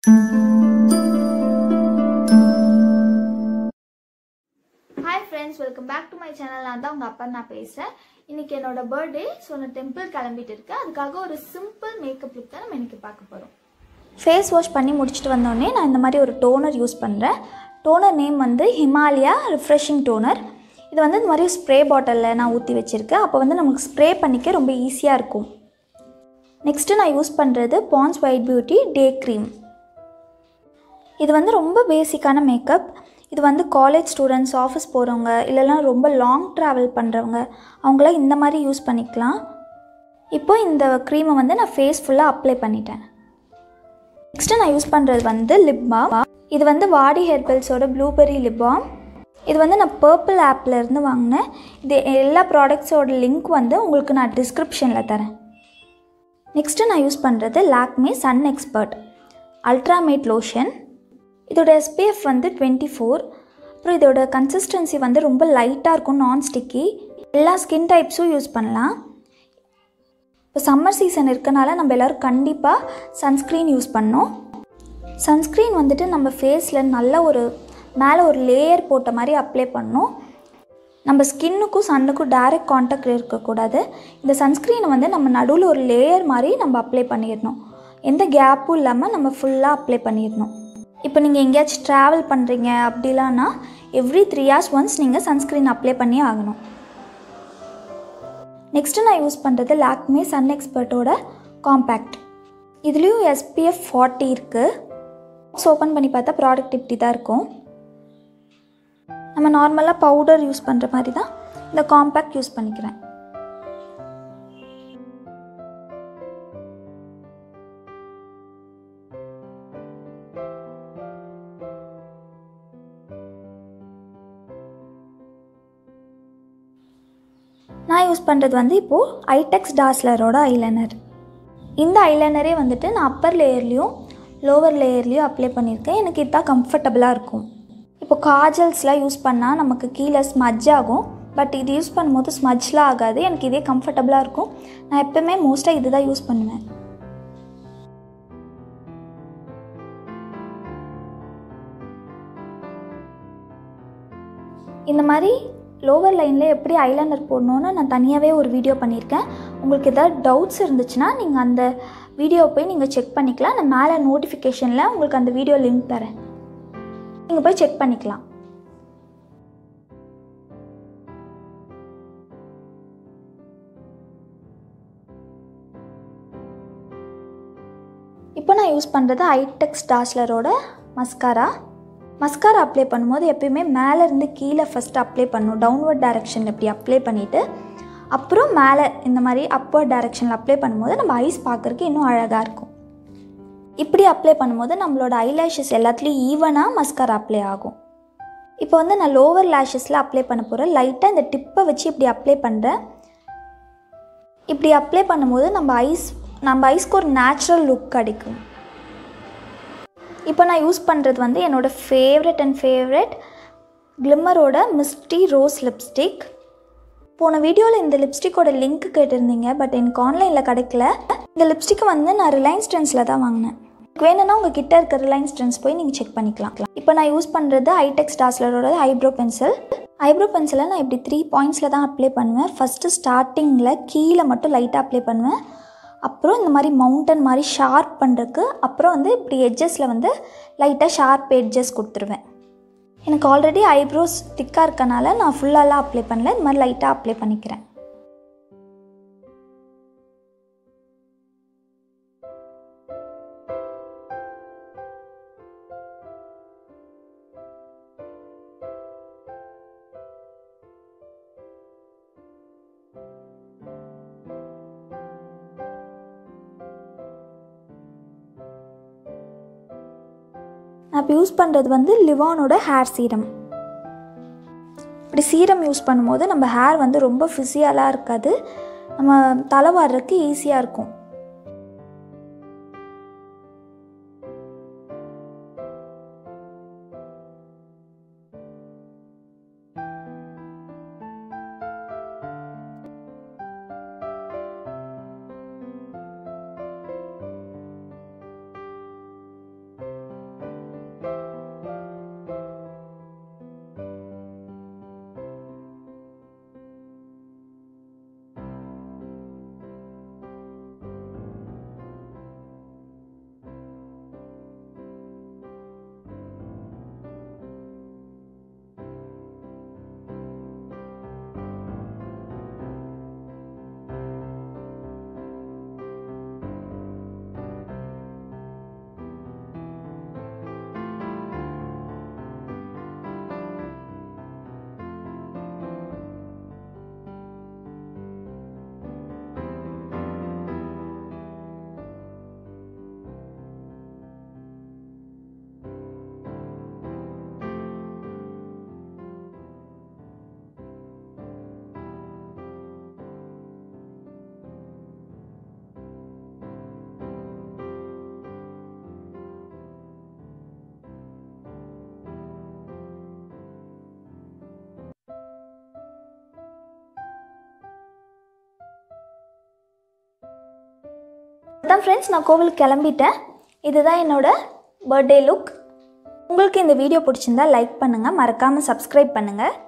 hi friends welcome back to my channel நான் தான் உங்கள் அப்பா நான் பேசுகிறேன் இன்னைக்கு என்னோட பர்த்டே ஸோ நான் டெம்பிள் கிளம்பிட்டு இருக்கேன் அதுக்காக ஒரு சிம்பிள் மேக்கப் லுக் தான் நம்ம இன்னைக்கு பார்க்க போகிறோம் ஃபேஸ் வாஷ் பண்ணி முடிச்சுட்டு வந்தோடனே நான் இந்த மாதிரி ஒரு டோனர் யூஸ் பண்ணுறேன் டோனர் நேம் வந்து ஹிமாலயா ரிஃப்ரெஷிங் டோனர் இது வந்து இந்த மாதிரி ஸ்ப்ரே பாட்டிலில் நான் ஊற்றி வச்சுருக்கேன் அப்போ வந்து நமக்கு ஸ்ப்ரே பண்ணிக்க ரொம்ப ஈஸியாக இருக்கும் நெக்ஸ்ட்டு நான் யூஸ் பண்ணுறது Pond's white beauty day cream இது வந்து ரொம்ப பேசிக்கான மேக்கப் இது வந்து காலேஜ் ஸ்டூடெண்ட்ஸ் ஆஃபீஸ் போகிறவங்க இல்லைனா ரொம்ப லாங் ட்ராவல் பண்ணுறவங்க அவங்களாம் இந்த மாதிரி யூஸ் பண்ணிக்கலாம் இப்போ இந்த க்ரீமை வந்து நான் ஃபேஸ் ஃபுல்லாக அப்ளை பண்ணிட்டேன் நெக்ஸ்ட்டு நான் யூஸ் பண்ணுறது வந்து லிப் பாம் இது வந்து வாடி ஹெர்பல்ஸோட ப்ளூபெர்ரி லிப் பாம் இது வந்து நான் பர்பிள் ஆப்பில் இருந்து வாங்கினேன் இது எல்லா ப்ராடக்ட்ஸோட லிங்க் வந்து உங்களுக்கு நான் டிஸ்கிரிப்ஷனில் தரேன் நெக்ஸ்ட்டு நான் யூஸ் பண்ணுறது Lakme sun expert ultramatte lotion இதோட எஸ்பிஎஃப் வந்து டுவெண்ட்டி ஃபோர் அப்புறம் இதோட கன்சிஸ்டன்சி வந்து ரொம்ப லைட்டாக இருக்கும் நான் ஸ்டிக்கி எல்லா ஸ்கின் டைப்ஸும் யூஸ் பண்ணலாம் இப்போ சம்மர் சீசன் இருக்கனால நம்ம எல்லோரும் கண்டிப்பாக சன்ஸ்க்ரீன் யூஸ் பண்ணோம் சன்ஸ்க்ரீன் வந்துட்டு நம்ம ஃபேஸில் நல்ல ஒரு மேலே ஒரு லேயர் போட்ட மாதிரி அப்ளை பண்ணணும் நம்ம ஸ்கின்னுக்கும் சன்னுக்கும் டைரக்ட் காண்டாக்ட் இருக்கக்கூடாது இந்த சன்ஸ்க்ரீனை வந்து நம்ம நடுவில் ஒரு லேயர் மாதிரி நம்ம அப்ளை பண்ணிடணும் எந்த கேப்பும் இல்லாமல் நம்ம ஃபுல்லாக அப்ளை பண்ணிடணும் இப்போ நீங்கள் எங்கேயாச்சும் ட்ராவல் பண்ணுறீங்க அப்படிலான்னா எவ்ரி த்ரீ ஹார்ஸ் ஒன்ஸ் நீங்கள் சன்ஸ்க்ரீன் அப்ளை பண்ணி ஆகணும் நெக்ஸ்ட்டு நான் யூஸ் பண்ணுறது லாக்மே சன் எக்ஸ்பர்ட்டோட காம்பேக்ட் இதுலேயும் எஸ்பிஎஃப் ஃபார்ட்டி இருக்குது ஓப்பன் பண்ணி பார்த்தா ப்ராடக்ட் இப்படி தான் இருக்கும் நம்ம நார்மலாக பவுடர் யூஸ் பண்ணுற மாதிரி தான் இந்த காம்பேக்ட் யூஸ் பண்ணிக்கிறேன் நான் யூஸ் பண்ணுறது வந்து இப்போது ஐடெக்ஸ் டாஸ்லரோட ஐலைனர் இந்த ஐலைனரே வந்துட்டு நான் அப்பர் லேயர்லேயும் லோவர் லேயர்லேயும் அப்ளை பண்ணியிருக்கேன் எனக்கு இதுதான் கம்ஃபர்டபுளாக இருக்கும் இப்போ காஜல்ஸ்லாம் யூஸ் பண்ணால் நமக்கு கீழே ஸ்மஜ் ஆகும் பட் இது யூஸ் பண்ணும்போது ஸ்மஜ்லாம் ஆகாது எனக்கு இதே கம்ஃபர்டபுளாக இருக்கும் நான் எப்போவுமே மோஸ்ட்டாக இது தான் யூஸ் பண்ணுவேன் இந்த மாதிரி லோவர் லைனில் எப்படி ஐலைனர் போடணுன்னு நான் தனியாகவே ஒரு வீடியோ பண்ணியிருக்கேன் உங்களுக்கு எதாவது டவுட்ஸ் இருந்துச்சுன்னா நீங்கள் அந்த வீடியோவை போய் நீங்கள் செக் பண்ணிக்கலாம் நான் மேலே நோட்டிஃபிகேஷனில் உங்களுக்கு அந்த வீடியோ லிங்க் தரேன் நீங்கள் போய் செக் பண்ணிக்கலாம் இப்போ நான் யூஸ் பண்ணுறது ஐடெக்ஸ் டாஸ்லரோட மஸ்காரா மஸ்காரா அப்ளை பண்ணும்போது எப்பயுமே மேலேருந்து கீழே ஃபஸ்ட்டு அப்ளை பண்ணணும் டவுன்வர்ட் டைரெக்ஷனில் இப்படி அப்ளை பண்ணிவிட்டு அப்புறம் மேலே இந்த மாதிரி அப்பர்ட் டைரெக்ஷனில் அப்ளை பண்ணும்போது நம்ம ஐஸ் பார்க்குறக்கு இன்னும் அழகாக இருக்கும் இப்படி அப்ளை பண்ணும்போது நம்மளோட ஐலேஷஸ் எல்லாத்துலேயும் ஈவனாக மஸ்காரா அப்ளை ஆகும் இப்போ வந்து நான் லோவர் லேஷஸில் அப்ளை பண்ண போகிறேன் லைட்டாக இந்த டிப்பை வச்சு இப்படி அப்ளை பண்ணுறேன் இப்படி அப்ளை பண்ணும்போது நம்ம ஐஸ் நம்ம ஐஸ்க்கு ஒரு நேச்சுரல் லுக் கிடைக்கும் இப்போ நான் யூஸ் பண்ணுறது வந்து என்னோடய ஃபேவரட் அண்ட் ஃபேவரட் கிளிம்மரோட மிஸ்டி ரோஸ் லிப்ஸ்டிக் போன வீடியோவில் இந்த லிப்ஸ்டிக்கோட லிங்க் கேட்டிருந்தீங்க பட் எனக்கு ஆன்லைனில் கிடைக்கல இந்த லிப்ஸ்டிக்கை வந்து நான் ரிலையன்ஸ் ட்ரெண்ட்ஸில் தான் வாங்கினேன் வேணும்னா உங்கள் கிட்ட இருக்க ரிலையன்ஸ் ட்ரெண்ட்ஸ் போய் நீங்கள் செக் பண்ணிக்கலாம் இப்போ நான் யூஸ் பண்ணுறது ஐடெக்ஸ் டாஸ்லரோட ஐப்ரோ பென்சில் ஐப்ரோ பென்சிலை நான் இப்படி த்ரீ பாயிண்ட்ஸில் தான் அப்ளை பண்ணுவேன் ஃபஸ்ட்டு ஸ்டார்டிங்கில் கீழே மட்டும் லைட்டாக அப்ளை பண்ணுவேன் அப்புறம் இந்த மாதிரி மவுண்டன் மாதிரி ஷார்ப் பண்ணுறதுக்கு அப்புறம் வந்து இப்படி எட்ஜஸில் வந்து லைட்டாக ஷார்ப் எட்ஜஸ் கொடுத்துருவேன் எனக்கு ஆல்ரெடி ஐப்ரோஸ் திக்காக இருக்கனால நான் ஃபுல்லாலாம் அப்ளை பண்ணல இந்த மாதிரி லைட்டாக அப்ளை பண்ணிக்கிறேன் நான் இப்போ யூஸ் பண்ணுறது வந்து லிவானோட ஹேர் சீரம் இப்படி சீரம் யூஸ் பண்ணும்போது நம்ம ஹேர் வந்து ரொம்ப ஃபிஸியலாக இருக்காது நம்ம தலை வாடுறதுக்கு ஈஸியாக இருக்கும் அதான் ஃப்ரெண்ட்ஸ் நான் கோவிலுக்கு கிளம்பிட்டேன் இதுதான் என்னோட பர்த்டே லுக் உங்களுக்கு இந்த வீடியோ பிடிச்சிருந்தா லைக் பண்ணுங்கள் மறக்காமல் சப்ஸ்கிரைப் பண்ணுங்கள்